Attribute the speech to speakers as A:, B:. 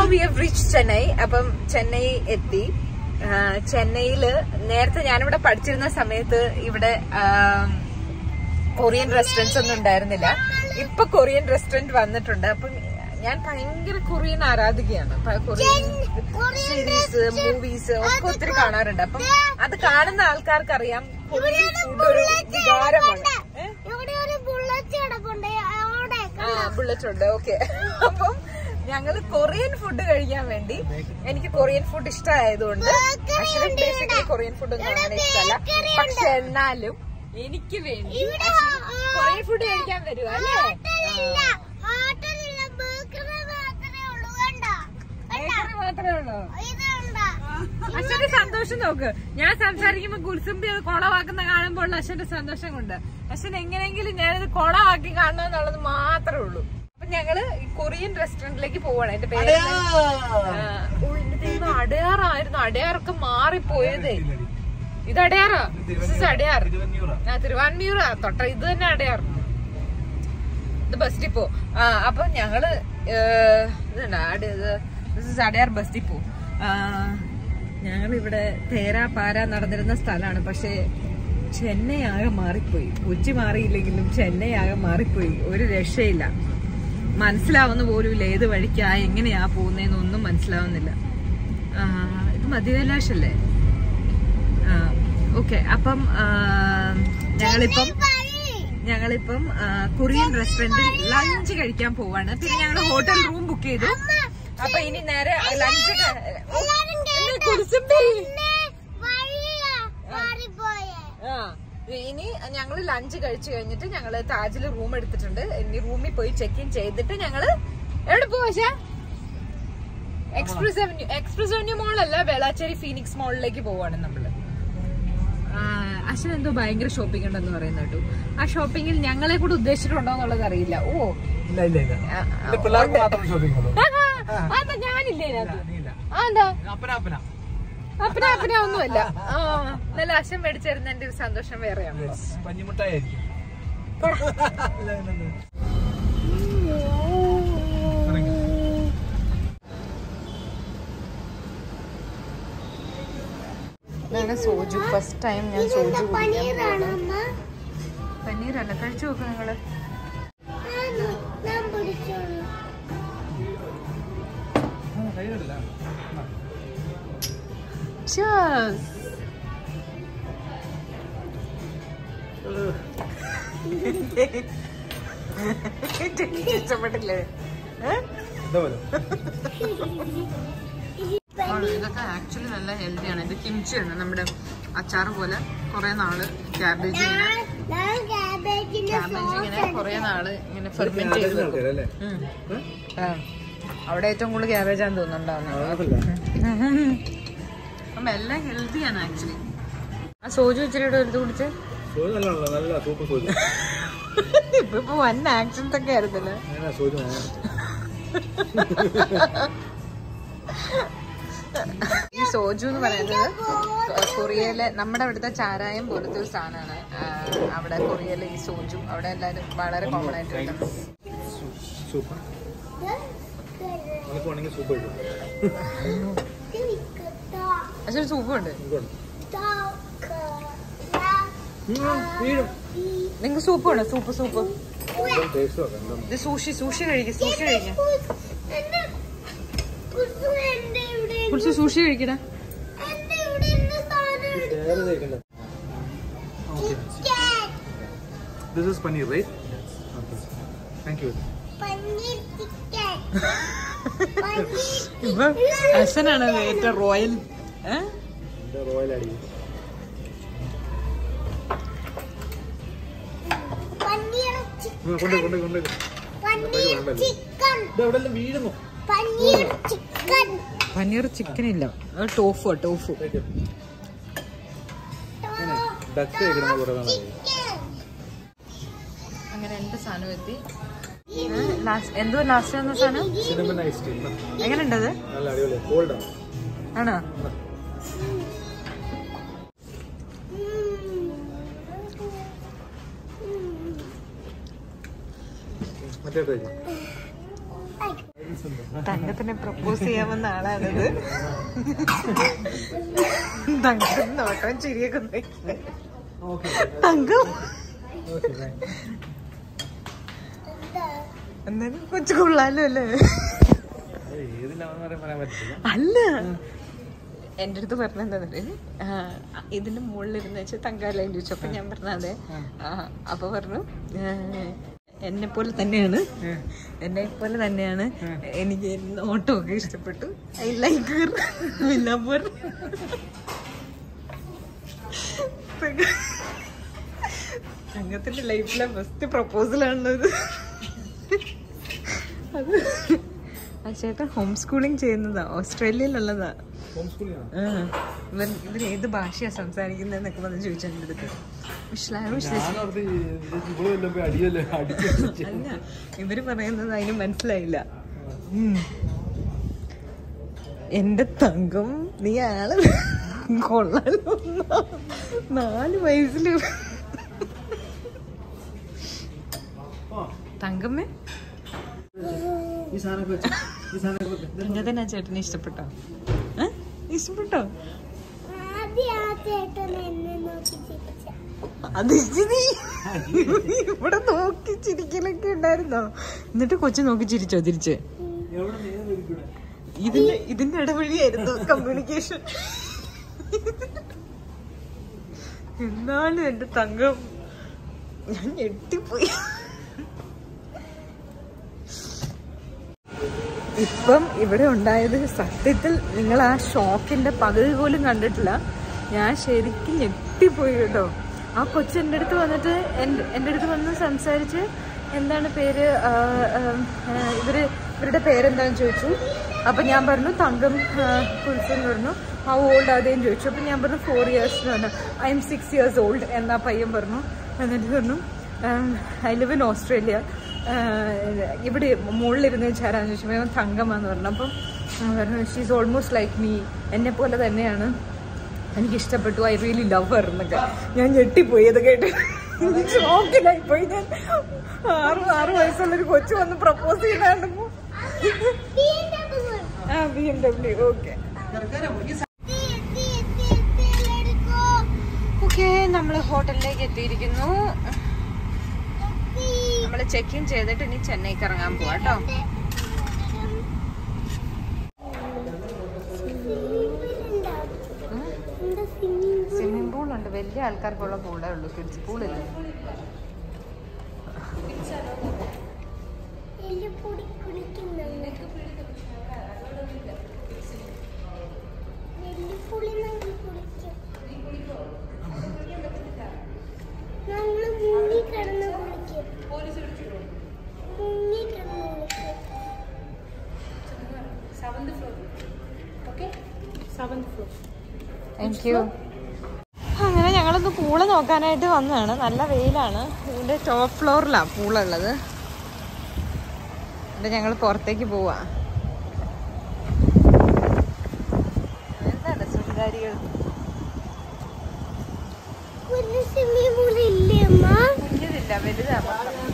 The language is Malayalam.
A: വി ഹവ് റീച്ച് ചെന്നൈ അപ്പം ചെന്നൈ എത്തി ആ, ചെന്നൈയില് നേരത്തെ ഞാനിവിടെ പഠിച്ചിരുന്ന സമയത്ത് ഇവിടെ ആം, കൊറിയൻ റെസ്റ്റോറൻറ്റ്സ് ഒന്നും ഉണ്ടായിരുന്നില്ല ഇപ്പൊ കൊറിയൻ റെസ്റ്റോറന്റ് വന്നിട്ടുണ്ട് അപ്പം ഞാൻ ഭയങ്കര കൊറിയൻ ആരാധികയാണ് പ- കൊറിയൻ സീരീസ് മൂവീസ് ഒക്കെ ഒത്തിരി കാണാറുണ്ട് അപ്പം അത് കാണുന്ന ആൾക്കാർക്ക് അറിയാം കൊറിയൻ ഫുഡ് ഒരു വികാരമാണ് ഏ?
B: ഇവിടെ ഒരു ബുള്ളറ്റ് കിടപ്പുണ്ട് അവിടെ
A: ആ ബുള്ളറ്റ് ഉണ്ട് ഓക്കെ അപ്പം ഞങ്ങള് കൊറിയൻ ഫുഡ് കഴിക്കാൻ വേണ്ടി എനിക്ക് കൊറിയൻ ഫുഡ് ഇഷ്ടമായതുകൊണ്ട് അശ്വിൻ ബേസിക്കലി കൊറിയൻ ഫുഡ് ഒന്നും അങ്ങനെ ഇഷ്ടമല്ല പക്ഷെ എന്നാലും എനിക്ക് വേണ്ടി അശ്വിൻ കൊറിയൻ ഫുഡ് കഴിക്കാൻ വരുവാ അല്ലേ
B: ഹോട്ടലില്ല ഹോട്ടലില്ല ബേക്കറി മാത്രമേ ഉള്ളൂ കണ്ടോ
A: ബേക്കറി മാത്രമേ ഉള്ളൂ
B: ഇതുണ്ടോ
A: അശ്വന്റെ സന്തോഷം നോക്ക് ഞാൻ സംസാരിക്കുമ്പോ കുൽസുമ്പി അത് കൊളവാക്കുന്ന കാണുമ്പോൾ അശ്വന്റെ സന്തോഷം കൊണ്ട് അശ്വൻ എങ്ങനെയെങ്കിലും ഞാനിത് കൊളവാക്കി കാണണം എന്നുള്ളത് മാത്രമേ ഉള്ളൂ അപ്പൊ ഞങ്ങള് ഈ കൊറിയൻ റെസ്റ്റോറന്റിലേക്ക് പോവാണ് എന്റെ പേര് ആ, ഓ, എന്റെ ദൈവം അടയാറായിരുന്നു അടയാറൊക്കെ മാറിപ്പോയതേ ഇത് അടയാറാ This is അടയാർ ആ തിരുവാൻമിയൂർ തൊട്ട ഇത് തന്നെ അടയാർ ഇത് ബസ് ഡിപ്പോ ആ അപ്പൊ ഞങ്ങള് ഏഹ്, ഇതുണ്ട് അട- ഇത് this is Adyar bus depot ഞങ്ങളിവിടെ തേരാ പാര നടന്നിരുന്ന സ്ഥലമാണ് പക്ഷെ ചെന്നൈ ആകെ മാറിപ്പോയി കൊച്ചി മാറിയില്ലെങ്കിലും ചെന്നൈ ആകെ മാറിപ്പോയി ഒരു രക്ഷയില്ല മനസ്സിലാവുന്ന പോലുമില്ല ഏത് വഴിക്കാ എങ്ങനെയാ പോകുന്നതെന്നൊന്നും മനസ്സിലാവുന്നില്ല ആ, ഇത് മധ്യകൈലാഷല്ലേ ഓക്കെ അപ്പം ആ, ഞങ്ങളിപ്പം ഞങ്ങളിപ്പം ആ, കൊറിയൻ റെസ്റ്റോറന്റിൽ ലഞ്ച് കഴിക്കാൻ പോവാണ് പിന്നെ ഞങ്ങൾ ഹോട്ടൽ റൂം ബുക്ക് ചെയ്തു അപ്പൊ ഇനി നേരെ ലഞ്ച് കുറിച്ചുമ്പി
B: വഴിയാ മാറിപ്പോയേ
A: ആ ഇനി ഞങ്ങൾ ലഞ്ച് കഴിച്ചു കഴിഞ്ഞിട്ട് ഞങ്ങള് താജിൽ റൂം എടുത്തിട്ടുണ്ട് ഇനി റൂമിൽ പോയി ചെക്ക് ഇൻ ചെയ്തിട്ട് ഞങ്ങള് എവിടെ പോവാ എക്സ്പ്രസ് അവന്യൂ എക്സ്പ്രസ് അവന്യൂ മോളല്ല വേളാച്ചേരി ഫീനിക്സ് മോളിലേക്ക് പോവാണ് നമ്മള് ആ, അശ്വൻ എന്തോ ഭയങ്കര ഷോപ്പിംഗ് ഉണ്ടെന്ന് പറയുന്ന കേട്ടു ആ ഷോപ്പിംഗിൽ ഞങ്ങളെ കൂടെ ഉദ്ദേശിച്ചിട്ടുണ്ടോ എന്നുള്ളത് അറിയില്ല ഓ
C: ഇല്ല ഇല്ല ഇല്ല
A: ആ, ആ,
C: ഇത് പിള്ളേർക്ക് മാത്രം ഷോപ്പിംഗ് ഉള്ളൂ
A: ആഹാ, അതെന്താ ഞാനില്ലേ ഇതിനകത്ത് ആ എന്താ
C: അപ്പന അപ്പന
A: അപ്പന അപ്പന ഒന്നുമല്ല ആ നല്ല അശ്വൻ മേടിച്ചിരുന്ന എന്റെ ഒരു സന്തോഷം വേറെയാണ്
C: പഞ്ഞിമുട്ടായി ആയിരിക്കും
A: ഇതാണ് സോജു ഫസ്റ്റ് ടൈം ഞാൻ സോജു കുടിക്കാൻ
B: പനീറാണോ
A: പോവാണ്.
B: അമ്മ
A: പനീരല്ല കഴിച്ചു നോക്ക് നിങ്ങള്
B: ആണോ? ഞാൻ പിടിച്ചോളൂ
A: Cheers. ഇഷ്ടപ്പെട്ടില്ലേ ഏ?
C: എന്താ പോലെ
A: ആണ്, ഇതൊക്കെ ആക്ച്വലി നല്ല ഹെൽത്തിയാണ് ഇത് കിംച്ചിയാണ് നമ്മുടെ അച്ചാർ പോലെ കുറെ നാള് ക്യാബേജ് ഇങ്ങനെ
B: ഞാൻ ക്യാബേജിന്റെ
A: ക്യാബേജ് ഇങ്ങനെ കുറെ നാള് ഇങ്ങനെ ഫെർമെന്റ് ചെയ്ത് വെക്കും.
C: അല്ലേ
A: ഉം. ആ. അവിടെ ഏറ്റവും കൂടുതൽ ക്യാബേജാന്ന് തോന്നുന്നുണ്ടാവുന്നത് അപ്പം എല്ലാം ഹെൽത്തിയാണ് ആക്ച്വലി ആ സോജു ഇച്ചിരിയുടെ ഒരു കുടിച്ച്
C: സോജു നല്ലതാണല്ലോ നല്ല സൂപ്പർ സോജു
A: ഇപ്പൊ ഇപ്പൊ വൻ ആക്സിഡന്റ് ഒക്കെ ആയിരുന്നല്ലേ
C: ഞാനാ സോജു വാങ്ങാൻ.
A: ഈ സോജു എന്ന് പറയുന്നത് കൊ- കൊറിയയിലെ നമ്മുടെ അവിടുത്തെ ചാരായം പോലത്തെ ഒരു സാധനമാണ് അവിടെ കൊറിയയിലെ ഈ സോജു അവിടെ എല്ലാവരും വളരെ കോമൺ ആയിട്ട് കിട്ടും
C: സൂപ്പർ നമുക്ക് വേണമെങ്കിൽ സൂപ്പ് കഴിക്കും
A: പക്ഷെ ഒരു സൂപ്പും ഉണ്ട്
C: വീഴും
A: നിങ്ങൾക്ക് സൂപ്പ് വേണോ സൂപ്പ് സൂപ്പ്
C: ടേസ്റ്റ് നോക്കാം എന്താ
A: ഇത് സൂഷി സൂഷി കഴിക്കും സൂഷി കഴിക്കാം കുറിച്ച് സൂഷി കഴിക്കടാ
C: ഷെയർ ചെയ്യണ്ട okay this is paneer right okay thank you
A: ഇപ്പൊ അച്ഛനാണ് ഏറ്റവും റോയൽ ഏഹ്
C: എൻ്റെ റോയൽ അടി കൊണ്ട് കൊണ്ട് കൊണ്ട്
B: ചിക്കൻ
C: ഇത് എവിടെ എല്ലാം വീഴുന്നു
B: പനീർ ചിക്കൻ
A: പനീർ ചിക്കൻ ഇല്ല അത് ടോഫു ടോഫു
C: ഡക്ക് കഴിക്കണം കുറേ നാളായി
A: അങ്ങനെ എന്റെ സാധനം എത്തി എന്തോ ലാസ്റ്റ് എന്ന സാധനം
C: സിനിമൻ ഐസ് ക്രീം
A: എങ്ങനെയുണ്ടത്
C: നല്ല അടിപൊളി കോൾഡാണ്
A: ആണോ
C: മറ്റേ കഴിക്കും
A: തങ്കത്തിനെ പ്രപ്പോസ് ചെയ്യാമെന്ന ആളാണിത് തങ്കത്തിന് നോക്കാൻ ചിരിയൊക്കെ നോക്കി.
C: ഓക്കെ
A: തങ്കം
C: ഓക്കെ
A: എന്നാലും കൊച്ചു കൊള്ളാലോ അല്ലേ
C: ഏതിലാണെന്ന് പറയാൻ പറ്റില്ല
A: അല്ല എന്റെ അടുത്ത് പറഞ്ഞെന്താ ഇതിന്റെ മുകളിലിരുന്ന് വെച്ച് തങ്കാലയം ചോദിച്ചു അപ്പൊ ഞാൻ പറഞ്ഞതെ അപ്പൊ പറഞ്ഞു എന്നെ പോലെ തന്നെയാണ് എന്നെ പോലെ തന്നെയാണ് എനിക്ക് ഓട്ടോ ഒക്കെ ഇഷ്ടപ്പെട്ടു ഐ ലൈക്ക് മിന്നാപ്പൂർ തങ്കത്തിന്റെ ലൈഫിലെ ഫസ്റ്റ് പ്രപ്പോസലാണത് അത് ആ ചേട്ടൻ ഹോം സ്കൂളിംഗ് ചെയ്യുന്നതാ ഓസ്ട്രേലിയയിലുള്ളതാ
C: ഹോം സ്കൂളിലാണ്
A: ആ. ഇവൻ ഇവൻ ഏത് ഭാഷയാ സംസാരിക്കുന്നതെന്നൊക്കെ വന്ന് ചോദിച്ചു എൻ്റെ അടുത്ത് വിഷ് ലാംഗ്വേജ്
C: ഞാനോർത്ത് ഇവള് വല്ലതും പോയി അടിയല്ലേ അടിച്ചു
A: അല്ല ഇവര് പറയുന്നത് അതിന് മനസ്സിലായില്ല ഉം. എന്റെ തങ്കം നീ ആള് കൊള്ളാലോ നാല് വയസ്സില് തങ്കമ്മേ
C: ഈ സാധനമൊക്കെ വെച്ച് ഈ സാധനമൊക്കെ വെക്ക്. ഇത്
A: ഇന്നത്തെ ചേട്ടനെ ഇഷ്ടപ്പെട്ടോ ഏ? ഇഷ്ടപ്പെട്ടോ
B: ആദ്യം ആ ചേട്ടൻ എന്നെ നോക്കി ചിരിച്ച
A: അത് നീ ഇവിടെ നോക്കി ചിരിക്കലൊക്കെ ഉണ്ടായിരുന്നോ എന്നിട്ട് കൊച്ചു നോക്കി ചിരിച്ചോ തിരിച്ച്
C: എവിടെ നേരെ ഇരിക്കൂടെ
A: ഇതിന്റെ ഇതിന്റെ ഇടവഴിയായിരുന്നു കമ്മ്യൂണിക്കേഷൻ എന്നാലും എന്റെ തങ്കം ഞാൻ ഞെട്ടിപ്പോയി ഇപ്പം ഇവിടെ ഉണ്ടായത് സത്യത്തിൽ നിങ്ങൾ ആ ഷോക്കിന്റെ പകുതി പോലും കണ്ടിട്ടില്ല ഞാൻ ശരിക്കും ഞെട്ടിപ്പോയി കേട്ടോ ആ കൊച്ചു എൻ്റെ അടുത്ത് വന്നിട്ട് എൻ്റെ എൻ്റെ അടുത്ത് വന്ന് സംസാരിച്ച് എന്താണ് പേര് ആ, ആ, ആ, ഇവര് ഇവരുടെ പേരെന്താണെന്ന് ചോദിച്ചു അപ്പം ഞാൻ പറഞ്ഞു തങ്കം കുൽസു എന്ന് പറഞ്ഞു ഹൗ ഓൾഡ് അതേന്ന് ചോദിച്ചു അപ്പം ഞാൻ പറഞ്ഞു ഫോർ ഇയേഴ്സ് എന്ന് പറഞ്ഞു I'm six years old എന്നാ പയ്യൻ പറഞ്ഞു എന്നിട്ട് പറഞ്ഞു I live in Australia ah ഇവിടെ മുകളിലിരുന്ന് ചേരാന്ന് ചോദിച്ചപ്പോൾ അവൻ തങ്കമാന്ന് പറഞ്ഞു അപ്പം അവൻ പറഞ്ഞു ഷീസ് ഓൾമോസ്റ്റ് ലൈക്ക് മീ എന്നെ പോലെ തന്നെയാണ് എനിക്ക് ഇഷ്ടപ്പെട്ടു ഐ റിയലി ലവ് ഹർ എന്നൊക്കെ ഞാൻ ഞെട്ടിപ്പോയി അത് കേട്ട് ഷോക്കിലായി പോയി ഞാൻ ആറ് ആറ് വയസ്സുള്ളൊരു കൊച്ചു വന്ന് പ്രപ്പോസ് ചെയ്തായിരുന്നു ആ B M W okay okay നമ്മൾ ഹോട്ടലിലേക്ക് എത്തിയിരിക്കുന്നു നമ്മൾ ചെക്ക് ഇൻ ചെയ്തിട്ട് ഇനി ചെന്നൈക്ക് ഇറങ്ങാൻ പോവാ കേട്ടോ സ്വിമ്മിംഗ് പൂൾ ഉണ്ട് വലിയ ആൾക്കാർക്കുള്ള പൂളേ ഉള്ളൂ കിഡ്സ് പൂളില്ല
B: എല്ലുപൊടി കുളിക്കുന്നുണ്ട് എല്ലുപൊടി നമ്മൾ കുളിക്കും നമ്മള് മുങ്ങി കിടന്ന് കുളിക്കും മുങ്ങി കിടന്ന് കുളിക്കും
A: താങ്ക് യു അങ്ങനെ ഞങ്ങളൊന്ന് പൂള് നോക്കാനായിട്ട് വന്നതാണ് നല്ല വെയിലാണ് ഇതിന്റെ ടോപ്പ് ഫ്ലോറിലാണ് പൂളുള്ളത് എന്നിട്ട് ഞങ്ങൾ പുറത്തേക്ക് പോവാ എന്താണ് സുന്ദരികൾ
B: ഒരു സ്വിമ്മിംഗ് പൂൾ ഇല്ലേ അമ്മ
A: കുഞ്ഞിതില്ല വലുതാ മൊത്തം